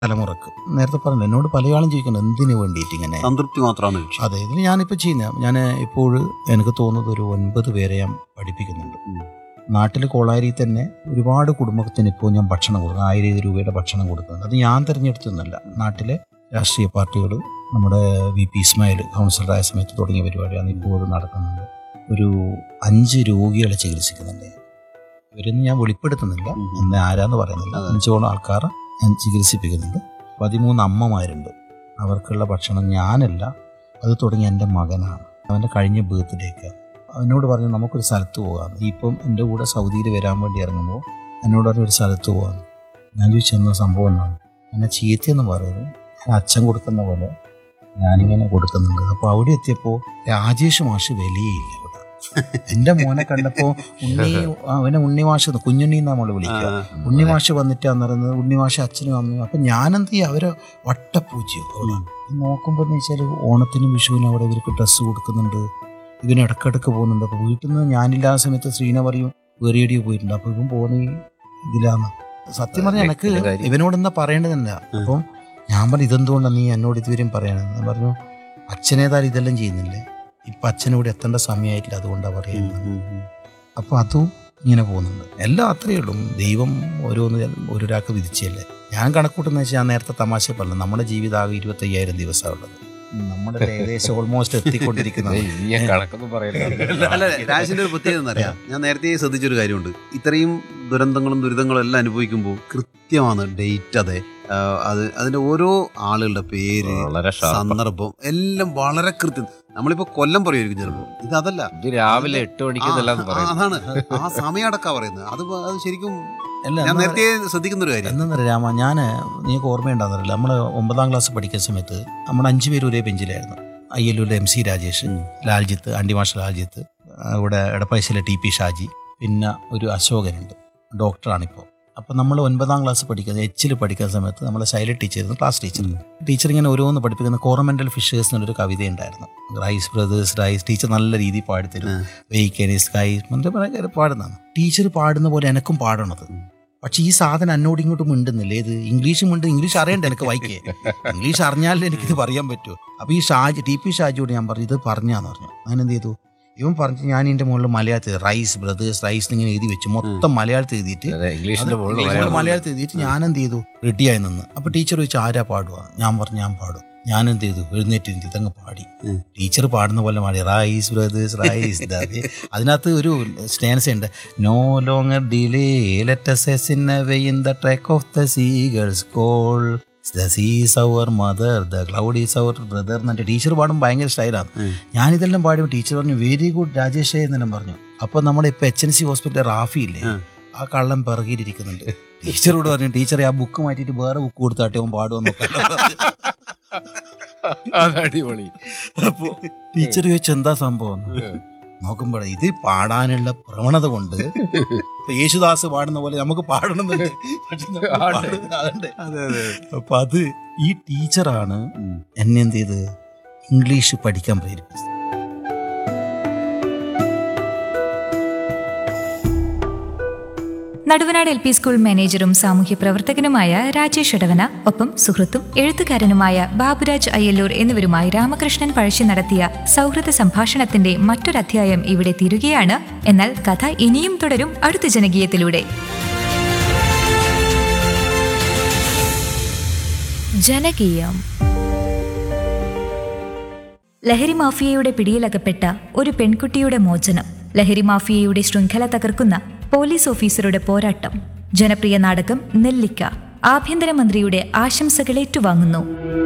തലമുറക്ക് നേരത്തെ പറഞ്ഞു എന്നോട് പലയാളും ചോദിക്കുന്നത് എന്തിനു വേണ്ടിയിട്ട് ഇങ്ങനെ സംതൃപ്തി മാത്രമാണ് ലക്ഷ്യം അതെ ഇതിൽ ഞാനിപ്പോൾ ചെയ്യുന്ന ഞാൻ ഇപ്പോൾ എനിക്ക് തോന്നുന്നത് ഒരു ഒൻപത് പേരെ ഞാൻ പഠിപ്പിക്കുന്നുണ്ട് ഉം. നാട്ടിൽ കോളാരി തന്നെ ഒരുപാട് കുടുംബത്തിന് ഇപ്പോൾ ഞാൻ ഭക്ഷണം കൊടുക്കുന്നു ആയിരം രൂപയുടെ ഭക്ഷണം കൊടുക്കുന്നുണ്ട് അത് ഞാൻ തിരഞ്ഞെടുത്തൊന്നുമല്ല നാട്ടിലെ രാഷ്ട്രീയ പാർട്ടികൾ നമ്മുടെ വി പി ഇസ്മായിൽ കൗൺസിലറായ സമയത്ത് തുടങ്ങിയ പരിപാടിയാണ് ഇപ്പോൾ അത് നടക്കുന്നുണ്ട് ഒരു അഞ്ച് രോഗികളെ ചികിത്സിക്കുന്നുണ്ട് ഇവരൊന്നും ഞാൻ വെളിപ്പെടുത്തുന്നില്ല ഉം. എന്ന് ആരാന്ന് പറയുന്നില്ല അതെ. അഞ്ചോളം ആൾക്കാർ ഞാൻ ചികിത്സിപ്പിക്കുന്നുണ്ട് പതിമൂന്ന് അമ്മമാരുണ്ട് അവർക്കുള്ള ഭക്ഷണം ഞാനല്ല അത് തുടങ്ങി എൻ്റെ മകനാണ് അവൻ്റെ കഴിഞ്ഞ ബർത്ത്ഡേക്ക് അവനോട് പറഞ്ഞു നമുക്കൊരു സ്ഥലത്ത് പോകാം ഇപ്പം എൻ്റെ കൂടെ സൗദിയിൽ വരാൻ വേണ്ടി ഇറങ്ങുമ്പോൾ എന്നോട് പറഞ്ഞു ഒരു സ്ഥലത്ത് പോകാം ഞാൻ ചോദിച്ചു എന്നാ സംഭവം എന്നാണ് എന്നെ ചീത്തയെന്ന് പറയുന്നത് ഞാൻ അച്ഛൻ കൊടുക്കുന്ന പോലെ ഞാനിങ്ങനെ കൊടുക്കുന്നുണ്ട് അപ്പോൾ അവിടെ എത്തിയപ്പോൾ രാജേഷ് മാഷ് വലിയയില്ല ഇവിടെ എൻ്റെ മോനെ കണ്ടപ്പോൾ ഉണ്ണി അവനെ ഉണ്ണി മാഷ് കുഞ്ഞുണ്ണി എന്നാ നമ്മൾ വിളിക്കുക ഉണ്ണിമാഷ് വന്നിട്ടാന്ന് പറയുന്നത് ഉണ്ണിമാഷ് അച്ഛനും അമ്മയും അപ്പം ഞാനെന്ത് ചെയ്യും അവരെ വട്ടപ്പൂജ്യം അവിടെ നോക്കുമ്പോൾ എന്ന് വെച്ചാൽ ഓണത്തിനും വിഷുവിനും അവിടെ ഇവർക്ക് ഡ്രസ്സ് കൊടുക്കുന്നുണ്ട് ഇവന് ഇടക്കിടക്ക് പോകുന്നുണ്ട് അപ്പോൾ വീട്ടിൽ നിന്ന് ഞാനില്ലാത്ത സമയത്ത് ശ്രീന പറയും വേറിയടിയോ പോയിട്ടുണ്ട് അപ്പോൾ ഇവൻ പോകുന്ന ഈ ഇതിലാന്ന് സത്യം പറഞ്ഞാൽ എനിക്ക് വ്യക്തിയുടെ കാര്യം. ഇവനോട് എന്താ പറയേണ്ടതല്ല അപ്പം ഞാൻ പറഞ്ഞു ഇതെന്തുകൊണ്ടാണ് നീ എന്നോട് ഇതുവരെയും പറയണത് ഞാൻ പറഞ്ഞു അച്ഛനേതായാലും ഇതെല്ലാം ചെയ്യുന്നില്ലേ ഇപ്പം അച്ഛനോട് എത്തേണ്ട സമയമായിട്ടില്ല അതുകൊണ്ടാണ് പറയുന്നത് അപ്പോൾ അതും ഇങ്ങനെ പോകുന്നുണ്ട് എല്ലാം അത്രയേ ഉള്ളൂ ദൈവം ഓരോന്ന് ഓരോരാൾക്ക് വിധിച്ചല്ലേ ഞാൻ കണക്കൂട്ടുന്ന വെച്ചാൽ ഞാൻ നേരത്തെ തമാശ പറഞ്ഞു നമ്മുടെ ജീവിതം ആകെ ഇരുപത്തയ്യായിരം ദിവസമുള്ളത് നമ്മുടെ ഏകദേശം ഓൾമോസ്റ്റ് എത്തിക്കൊണ്ടിരിക്കുന്നത് ഇനി ഞാൻ കണക്കൊന്നും പറയില്ല അല്ല രാജിന്റെ ഒരു പ്രത്യേകത എന്നറിയാം ഞാൻ നേരത്തെ ശ്രദ്ധിച്ചൊരു കാര്യമുണ്ട് ഇത്രയും ദുരന്തങ്ങളും ദുരിതങ്ങളും എല്ലാം അനുഭവിക്കുമ്പോൾ കൃത്യമാണ് ഡേറ്റ് അതെ ആ, അത് അതിന്റെ ഓരോ ആളുകളുടെ പേര് വളരെ ഷാർപ്പ് സന്ദർഭം എല്ലാം വളരെ കൃത്യം നമ്മളിപ്പോ കൊല്ലം പറയുമായിരിക്കും ചിലപ്പോൾ ഇത് അതല്ല ഇത് രാവിലെ എട്ട് മണിക്കെന്നല്ല ആ, ആ, അതാണ് ആ സമയം അടക്കാ പറയുന്നത് അത് അത് ശരിക്കും അല്ല ഞാൻ നേരത്തെ ശ്രദ്ധിക്കുന്ന ഒരു കാര്യം എന്നറിയാം രാമ ഞാൻ നിങ്ങൾക്ക് ഓർമ്മയുണ്ടാകുന്നില്ല നമ്മൾ ഒമ്പതാം ക്ലാസ് പഠിക്കുന്ന സമയത്ത് നമ്മൾ അഞ്ചു പേര് ഒരേ ബെഞ്ചിലായിരുന്നു അയ്യല്ലൂരിലെ എം സി രാജേഷ് ഉം. ലാൽജിത്ത് അണ്ടിമാഷ ലാൽജിത്ത് ആ, ഇവിടെ എടപ്പഴശ്ശിയിലെ ടി പി ഷാജി പിന്നെ ഒരു അശോകനുണ്ട് ഡോക്ടറാണിപ്പോൾ അപ്പം നമ്മൾ ഒൻപതാം ക്ലാസ് പഠിക്കുന്നത് എച്ചിൽ പഠിക്കുന്ന സമയത്ത് നമ്മളെ Shaila teacher class teacher teacher ഇങ്ങനെ ഓരോന്ന് പഠിപ്പിക്കുന്ന കോറമെന്റൽ ഫിഷേഴ്സ് എന്നൊരു കവിത ഉണ്ടായിരുന്നു റൈസ് ബ്രദേഴ്സ് റൈസ് ടീച്ചർ നല്ല രീതിയിൽ പാടിത്തരും ഉം. വെയ്ക്കനി സ്കൈ എന്നിട്ട് ഭയങ്കര പാടുന്നതാണ് ടീച്ചർ പാടുന്ന പോലെ എനക്കും പാടണത് പക്ഷെ ഈ സാധനം എന്നോട് ഇങ്ങോട്ട് മിണ്ടുന്നില്ല ഏത് ഇംഗ്ലീഷ് മിണ്ട് ഇംഗ്ലീഷ് അറിയണ്ട എനിക്ക് വായിക്കേ ഇംഗ്ലീഷ് അറിഞ്ഞാലേ എനിക്കിത് പറയാൻ പറ്റൂ അപ്പൊ ഈ ഷാജി ടി പി ഷാജിയോട് ഞാൻ പറഞ്ഞു ഇത് പറഞ്ഞാന്ന് പറഞ്ഞു അങ്ങനെ എന്ത് ചെയ്തു ഇവൻ പറഞ്ഞു ഞാൻ ഇതിന്റെ മുകളിൽ മലയാളത്തിൽ റൈസ് ബ്രദേഴ്സ് റൈസ് ഇങ്ങനെ എഴുതി വെച്ചു മൊത്തം മലയാളത്തിൽ എഴുതിയിട്ട് അതെ ഇംഗ്ലീഷിന്റെ അത് മുകളിൽ ഇംഗ്ലീഷിൽ മലയാളം. മലയാളത്തിൽ എഴുതിയിട്ട് ഞാൻ എന്ത് ചെയ്തു റെഡിയായി നിന്ന് അപ്പൊ ടീച്ചർ ചോദിച്ചു ആരാ പാടുക ഞാൻ പറഞ്ഞു ഞാൻ പാടും ഞാൻ എന്ത് ചെയ്തു എഴുന്നേറ്റ് ഇരുന്ന് ഇതങ്ങ് പാടി ഉം. ടീച്ചർ പാടുന്ന പോലെ പാടി റൈസ് ബ്രദേഴ്സ് റൈസ് അതിനകത്ത് ഒരു സ്റ്റാൻസ് ഉണ്ട് no longer delay let us in the track of the seagulls call the seas our mother the cloud is our brother എന്നിട്ട് ടീച്ചർ പാടും ഭയങ്കര സ്റ്റൈലാണ് ഉം. ഞാനിതെല്ലാം പാടുമ്പോൾ ടീച്ചർ പറഞ്ഞു വെരി ഗുഡ് രാജേഷ് എന്നെല്ലാം പറഞ്ഞു അപ്പൊ നമ്മുടെ ഇപ്പൊ എച്ച് എൻ സി ഹോസ്പിറ്റലിലെ റാഫി ഇല്ലേ ഉം. ആ കള്ളം പിറകിയിരിക്കുന്നുണ്ട് ടീച്ചറോട് പറഞ്ഞു ടീച്ചറെ ആ ബുക്ക് മാറ്റിയിട്ട് വേറെ ബുക്ക് കൊടുത്താട്ടെ അവൻ പാടുമെന്ന് അത് അടിപൊളി അപ്പോ ടീച്ചർ ചോദിച്ചു എന്താ സംഭവം നോക്കുമ്പോൾ ഇത് പാടാനുള്ള പ്രവണത കൊണ്ട് ഇപ്പൊ യേശുദാസ് പാടുന്ന പോലെ നമുക്ക് പാടണമെന്നുണ്ട് പക്ഷെ നമുക്ക് പാടുന്നത് അതുണ്ട്. അപ്പൊ അത് ഈ ടീച്ചറാണ് ഉം. എന്നെ എന്ത് ചെയ്ത് ഇംഗ്ലീഷ് പഠിക്കാൻ പ്രേരിപ്പിച്ചത് നടുവനാട് എൽ പി സ്കൂൾ മാനേജറും സാമൂഹ്യ പ്രവർത്തകനുമായ രാജേഷ് ഇടവന ഒപ്പം സുഹൃത്തും എഴുത്തുകാരനുമായ ബാബുരാജ് അയ്യല്ലൂർ എന്നിവരുമായി രാമകൃഷ്ണൻ പഴശ്ശി നടത്തിയ സൗഹൃദ സംഭാഷണത്തിന്റെ മറ്റൊരധ്യായം ഇവിടെ തീരുകയാണ് എന്നാൽ കഥ ഇനിയും തുടരും അടുത്ത ജനകീയത്തിലൂടെ ജനകീയം ലഹരി മാഫിയയുടെ പിടിയിലകപ്പെട്ട ഒരു പെൺകുട്ടിയുടെ മോചനം ലഹരി മാഫിയയുടെ ശൃംഖല തകർക്കുന്ന പോലീസ് ഓഫീസറുടെ പോരാട്ടം ജനപ്രിയ നാടകം നെല്ലിക്ക ആഭ്യന്തരമന്ത്രിയുടെ ആശംസകൾ ഏറ്റുവാങ്ങുന്നു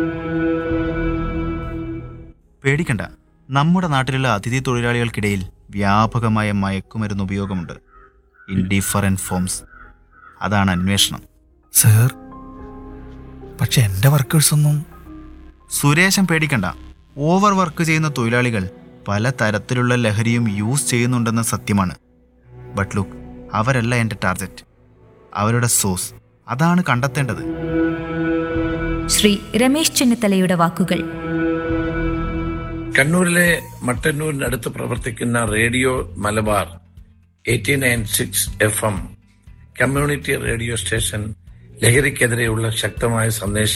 പേടിക്കണ്ട നമ്മുടെ നാട്ടിലുള്ള അതിഥി തൊഴിലാളികൾക്കിടയിൽ വ്യാപകമായ മയക്കുമരുന്ന് ഉപയോഗമുണ്ട് ഇൻ ഡിഫറൻറ്റ് ഫോംസ് അതാണ് അന്വേഷണം സർ പക്ഷെ എൻ്റെ വർക്കേഴ്സ് ഒന്നും സുരേശൻ പേടിക്കണ്ട ഓവർ വർക്ക് ചെയ്യുന്ന തൊഴിലാളികൾ പല തരത്തിലുള്ള ലഹരിയും യൂസ് ചെയ്യുന്നുണ്ടെന്ന സത്യമാണ് ബട്ട് ലുക്ക് അവരല്ല എൻ്റെ ടാർഗറ്റ് അവരുടെ സോഴ്സ് അതാണ് കണ്ടെത്തേണ്ടത് ശ്രീ രമേശ് ചെന്നിത്തലയുടെ വാക്കുകൾ കണ്ണൂരിലെ മട്ടന്നൂരിനടുത്ത് പ്രവർത്തിക്കുന്ന radio Malabar eighty nine six F M community radio station ലഹരിക്കെതിരെയുള്ള ശക്തമായ സന്ദേശം